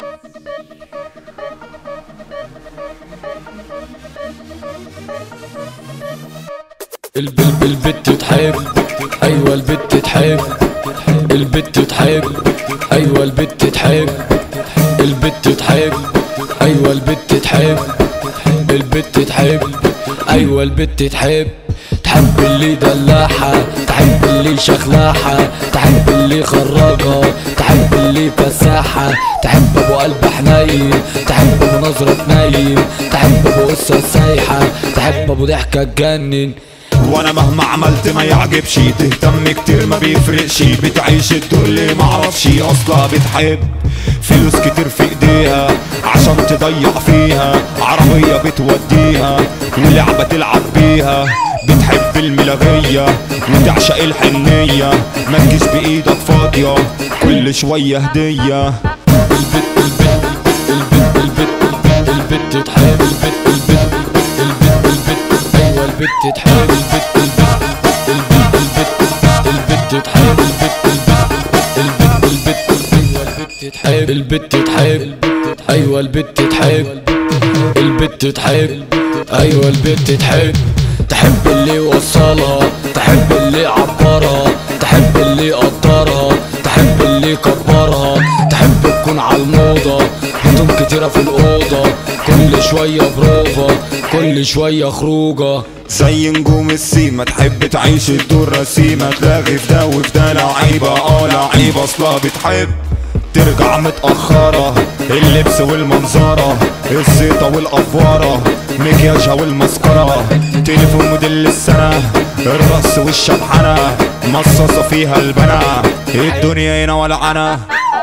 البلب البت تحب ايوه البت تحب البت تحب ايوه البت تحب البت تحب ايوه البت تحب البت تحب ايوه البت تحب تحب اللي دلاحة تحب اللي شخلاحة تحب اللي خراجة تحب اللي فساحة تحب ابو قلب حنين تحب ابو نظرة نايم تحب ابو قصة سايحة تحب ابو ضحكة تجنن وانا مهما عملت ما يعجبش تهتم كتير ما بيفرقش بتعيش الدور اللي معرفش اصلا بتحب فلوس كتير في ايديها عشان تضيع فيها عربية بتوديها ولعبة تلعب بيها بتحب الملاغية وتعشق الحنية ما تجيش بايدك فاضية كل شوية هدية البت البت البت البت البت تحب البت البت البت البت ايوه البت تحب البت البت البت البت تحب البت البت البت ايوه البت تحب البت تحب ايوه البت تحب البت تحب ايوه البت تحب تحب اللي يوصلها تحب اللي يعبرها تحب اللي يقدرها تحب اللي يكبرها تحب تكون على الموضة هدوم كتيرة في الأوضة كل شوية بروفة كل شوية خروجة زي نجوم السيما تحب تعيش الدور رسيمة تلاقي في ده وفي ده لعيبة اه لعيبة اصلا بتحب ترجع متأخرة اللبس والمنظرة الزيطة والأفوارة مكياجها والمسكرة تليفون موديل السنة الرقص والشبحنة مصاصة فيها البنا الدنيا هنا ولعنة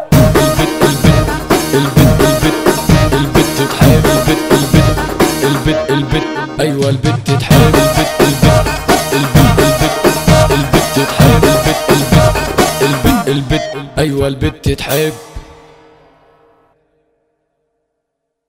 البت البت البت تحب البت البت البت البت ايوه البت تحب البت البت البت البت البت تحب البت البت البت ايوه البت تحب